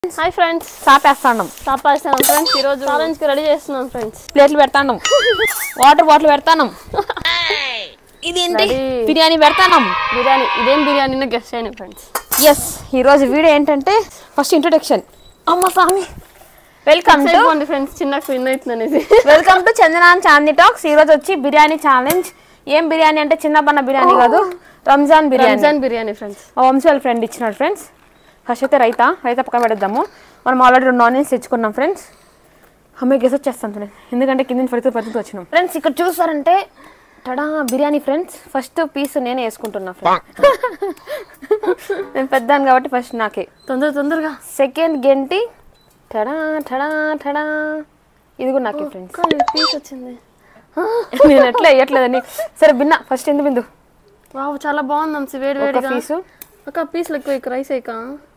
Hi friends సాపేస్తాం సాపాస్తాం friends ఈరోజు ఛాలెంజ్ కి రెడీ చేస్తున్నాం ఫ్రెండ్స్ ప్లేట్లు పెడతాం వాటర్ బాటిల్ పెడతాం ఇదేంటి Ready. బిర్యానీ పెడతాం బిర్యానీ ఇదేం బిర్యానీ గెస్ట్ చేయండి ఫ్రెండ్స్ ఎస్ ఈరోజు వీడియో ఏంటంటే ఫస్ట్ ఇంట్రొడక్షన్ అమ్మ స్వామి వెల్కమ్ టు అయిపోండి ఫ్రెండ్స్ చిన్నకు విన్ అవుతుంది అనేసి వెల్కమ్ టు చందనాన్ చాందీ టాక్స్ ఈ రోజు వచ్చి బిర్యానీ ఛాలెంజ్ ఏం బిర్యానీ అంటే చిన్న బన్న బిర్యానీ కాదు రంజాన్ బిర్యానీ రంజాన్ బిర్యానీ ఫ్రెండ్స్ మా వంశీ వాళ్ళ ఫ్రెండ్ ఇచ్చినాడు ఫ్రెండ్స్ ఫస్ట్ అయితే రైతా రైతా పక్కన పెడదాము మనం ఆల్రెడీ రెండు ఆనియన్స్ తెచ్చుకున్నాం ఫ్రెండ్స్ అమ్మాయి గెస్ వచ్చేస్తాం ఫ్రెండ్స్ ఎందుకంటే కింద పడుతూ పడుతూ వచ్చినాం ఫ్రెండ్స్ ఇక్కడ చూసారంటే tada biryani friends first piece నేనే వేసుకుంటున్నా ఫ్రెండ్స్ నేను పెద్దాను కాబట్టి ఫస్ట్ నాకే తొందర తొందరగా సెకండ్ గెంటి టడా టడా టడా ఇది కూడా నాకే ఫ్రెండ్స్ పీస్ వచ్చింది నేను ఎట్లా వేయట్లేదని సరే బిన్నా ఫస్ట్ ఎందుకు బిందు వావ్ చాలా బాగుంది అంశి వేడి ఒక వేడిగా పీసు ఒక పీస్ ఎక్కువ ఇక్కడ రైస్ అయ్యాక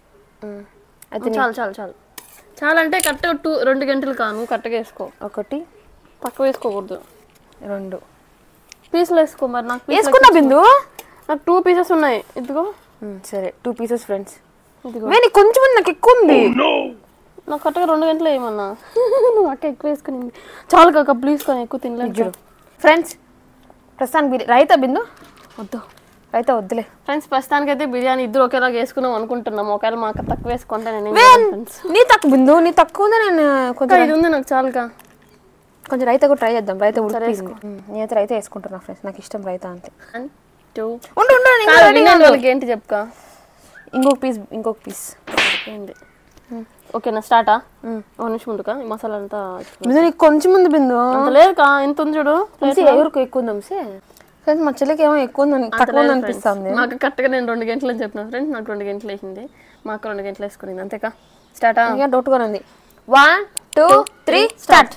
అయితే నీ- చాలు చాలు చాలు చాలా అంటే కరెక్ట్గా టూ రెండు గంటలు కాను కరెక్ట్గా వేసుకో ఒకటి తక్కువ వేసుకోకూడదు రెండు పీసులు వేసుకో మరి నాకు piece వేసుకున్నా బిందు నాకు టూ పీసెస్ ఉన్నాయి ఇదిగో ఉమ్, సరే టూ పీసెస్ ఫ్రెండ్స్ ఇదిగో వేని కొంచెం ఉంది, నాకు ఎక్కువ ఉంది నాకు కరెక్ట్గా రెండు గంటలు ఏమన్నా నువ్వు అక్క ఎక్కువ వేసుకుని చాలు కాక ప్లీజ్ కానీ ఎక్కువ తినలేదు ఫ్రెండ్స్ ప్రస్తుతానికి బిర్యా- రైతా బిందు వద్దు రైతా వద్దులే ఫ్రెండ్స్ ప్రస్తుతానికి అయితే బిర్యానీ ఇద్దరు ఒకేలాగా వేసుకున్నాం అనుకుంటున్నాం ఒకవేళ మాకు తక్కువ వేసుకుంటే నేను ఏం వేన్, చేయను friends. నీ తక్కువ బిందు నీ తక్కువ ఉంది నేను కొంచెం అక్క, ఇది ఉంది నాకు చాలుగా కొంచెం రైతా కూడా ట్రై చేద్దాం రైతా ఉడికింది నేనైతే రైతా వేసుకుంటున్నా ఫ్రెండ్స్ నాకు ఇష్టం రైతా అంటే వన్ టూ ఉండు ఉండు నేను ఇంకా కాదు, ready గా విన్నాను ఉన్నా. వాళ్ళకి ఏంటి చెప్పుకా ఇంకొక పీస్ ఇంకొక పీస్ అయిపోయింది ఓకేనా స్టార్టా ఒక నిమిషం ఉండుకా ఈ మసాలా అంతా బిందు నీకు కొంచెం ఉంది బిందు అంత లేదు కా ఇంత ఉంది చూడు వంశీ, ఎవరికి ఎక్కువ ఉంది వంశీ? ఫ్రెండ్స్ మా చెల్లికి ఏమో ఎక్కువ ఉంది తక్కువ ఉంది అనిపిస్తుంది మాకు కరెక్ట్గా నేను రెండు గంటలు అని చెప్పిన ఫ్రెండ్స్ నాకు రెండు గంటలు వేసింది మాకు రెండు గంటలు వేసుకునింది అంతేకా స్టార్టా ఇంకా డౌట్ గా ఉంది one two three start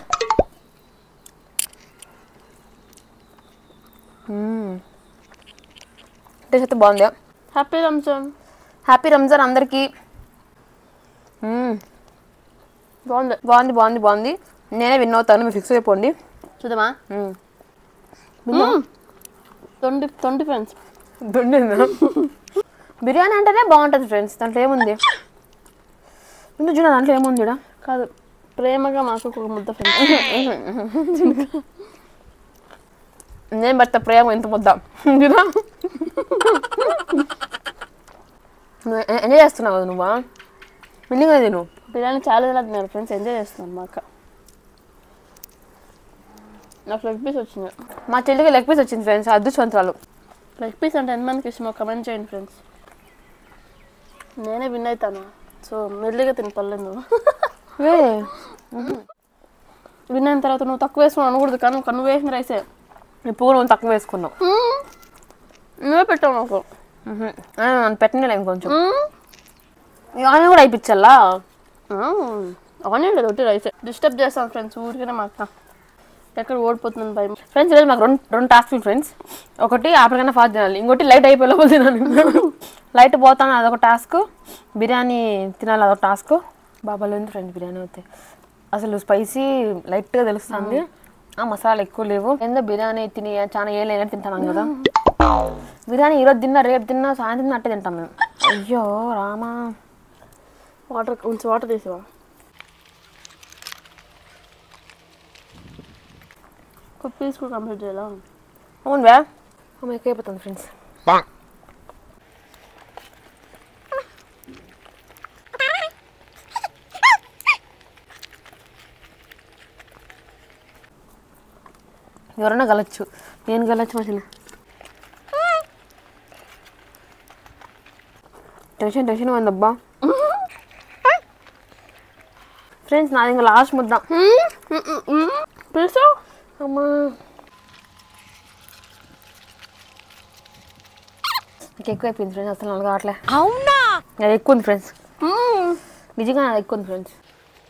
taste అయితే బాగుంది హ్యాపీ రంజాన్ హ్యాపీ రంజాన్ అందరికి బాగుంది బాగుంది బాగుంది బాగుంది నేనే విన్ అవుతాను మీరు ఫిక్స్ అయిపోండి చూద్దామా మ్మ్. తొండి తొండి ఫ్రెండ్స్ దొండిందా? బిర్యానీ అంటేనే బాగుంటుంది ఫ్రెండ్స్ దాంట్లో ఏముంది ముందు చూడ దాంట్లో ఏముంది చూడ కాదు ప్రేమగా మాకు ఒక ముద్ద ఫ్రెండ్స్ నేను పెడతా ప్రేమ ఎంత ముద్ద చూడా నువ్వు ఎ- ఎంజాయ్ చేస్తున్నావు కదా నువ్వా మిల్లింగ్ అది నువ్వు బిర్యానీ చాలా చాలా తిన్నారు ఫ్రెండ్స్ ఎంజాయ్ చేస్తున్నాను మా అక్క నాకు లెగ్ పీస్ వచ్చింది మా చెల్లికి లెగ్ పీస్ వచ్చింది ఫ్రెండ్స్ అదృష్టవంతురాలు లెగ్ పీస్ అంటే ఎంతమందికి ఇష్టమో కమెంట్ చేయండి ఫ్రెండ్స్ నేనే విన్ అవుతాను సో మెల్లిగా తిని పర్లేదు నువ్వు వే విన్ అయిన తర్వాత నువ్వు తక్కువ వేసుకుని అనకూడదు కానీ నువ్వు నువ్వు వేసిన రైసే ఇప్పుడు నువ్వు తక్కువ వేసుకున్నావు నువ్వే పెట్టావు నాకు నన్ను పెట్టలేదు కొంచెం ఆయన కూడా అయిపించాలా అవన్నీ లేదు ఒకటి రైసే డిస్టర్బ్ చేస్తాను ఫ్రెండ్స్ ఊరికనే మా అక్క ఎక్కడ ఓడిపోతుందని భయం ఫ్రెండ్స్ ఈరోజు మాకు రెండు రెండు టాస్క్లు ఫ్రెండ్స్ ఒకటి ఆపరికన్నా ఫాస్ట్ తినాలి ఇంకోటి లైట్ అయిపోయే లోపల తినాలి లైట్ పోతాను అదొక టాస్క్ బిర్యానీ తినాలి అదొక టాస్క్ బాబాలో ఉంది ఫ్రెండ్స్ బిర్యానీ అయితే అసలు స్పైసీ లైట్గా తెలుస్తుంది ఆ మసాలా ఎక్కువ లేవు ఏందో బిర్యానీ తిని చాలా ఏ లేనట్టు తింటాం కదా బిర్యానీ ఈరోజు తిన్నా రేపు తిన్నా సాయంత్రం తిన్నా అట్టే తింటాం మేము అయ్యో రామా వాటర్ కొంచెం వాటర్ తీసేవా ఒక పీస్ కూడా కంప్లీట్ చేయాలా అవును వే అమ్మ ఎక్కువ అయిపోతుంది ఫ్రెండ్స్ ఎవరన్నా గలచ్చు నేను గలచ్చు మధ్యన టెన్షన్ టెన్షన్ పోయిందబ్బా ఫ్రెండ్స్ నాది ఇంకా లాస్ట్ ముద్ద పీసు అమ్మా ఇంకా ఎక్కువ అయిపోయింది ఫ్రెండ్స్ అసలు నాకు కావట్లే అవునా అది ఎక్కువ ఉంది ఫ్రెండ్స్ నిజంగా అది ఎక్కువ ఉంది ఫ్రెండ్స్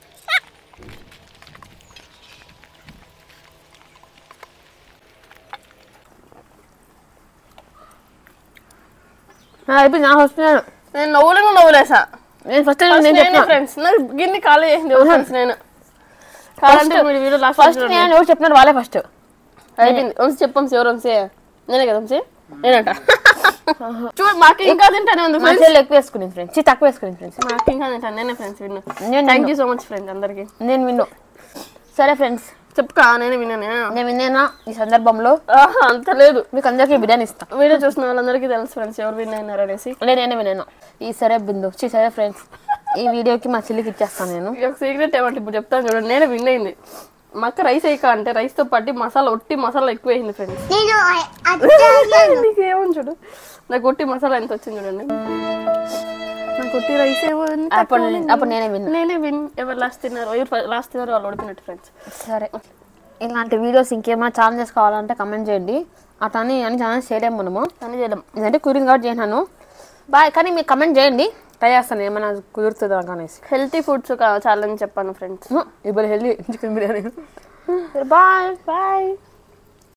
అయిపోయింది నాకు వస్తున్నాను నేను నవ్వులేను నవ్వులేసా నేను ఫస్ట్ నేను చెప్పిన ఫ్రెండ్స్ నాకు గిన్నె ఖాళీ చేసింది ఫ్రెండ్స్ నేను కావాలంటే మీరు వీడియో లాస్ట్ ఫస్ట్ నేను ఎవరు చెప్పినారు వాళ్ళే ఫస్ట్ అయిపోయింది వంశీ చెప్పంసి ఎవరు వంశీ నేనే కదా వంశీ నేనట చూడు మాకు ఇంకా తింటానే ఉంది మా చెల్లి ఎక్కువ వేసుకునేది ఫ్రెండ్స్ చి తక్కువ వేసుకునేది ఫ్రెండ్స్ మాకు ఇంకా తింటాను నేనే ఫ్రెండ్స్ విన్ను నేను thank you so much friends అందరికి నేను విన్ను సరే ఫ్రెండ్స్ చెప్పుకా నేనే విన్నానే నేను విన్నానా ఈ సందర్భంలో ఆహా, అంత లేదు మీకు అందరికీ బిర్యానీ ఇస్తా వీడియో చూసిన వాళ్ళందరికీ తెలుసు ఫ్రెండ్స్ ఎవరు విన్ అయినారు అనేసి నేను నేనే విన్నాను ఈ సరే బిందు చి సరే ఫ్రెండ్స్ ఈ వీడియోకి మా చెల్లికి ఇచ్చేస్తాను నేను ఇది ఒక సీక్రెట్ ఏమంటే ఇప్పుడు చెప్తాను చూడండి నేనే విన్ అయింది మా అక్క రైస్ వేయక అంటే రైస్ తో పాటు మసాలా ఒట్టి మసాలా ఎక్కువ వేసింది ఫ్రెండ్స్ నేను అత్త నీకు ఏమని చూడు నాకు ఒట్టి మసాలా ఎంత వచ్చింది చూడండి నాకు ఒట్టి రైస్ ఏమో ఎంత అప్పుడు నేను- అప్పుడు నేనే విన్నా నేనే విన్ ఎవరు లాస్ట్ తిన్నారు ఎవరు లాస్ట్ తిన్నారు వాళ్ళు ఓడిపోయినట్టు ఫ్రెండ్స్ సరే ఇలాంటి వీడియోస్ ఇంకేమైనా ఛాలెంజెస్ కావాలంటే కమెంట్ చేయండి అతని అన్ని ఛాలెంజ్ చేయలేము మనము అని చేయడం ఇదంటే కురింగ్ అవుట్ చేసినాను బాయ్ కానీ మీరు కమెంట్ చేయండి ట్రై చేస్తాను ఏమైనా కుదురుతుందా అనేసి హెల్తీ ఫుడ్స్ ఛాలెంజ్ చెప్పాను ఫ్రెండ్స్ ఇప్పుడు healthy chicken biryani bye bye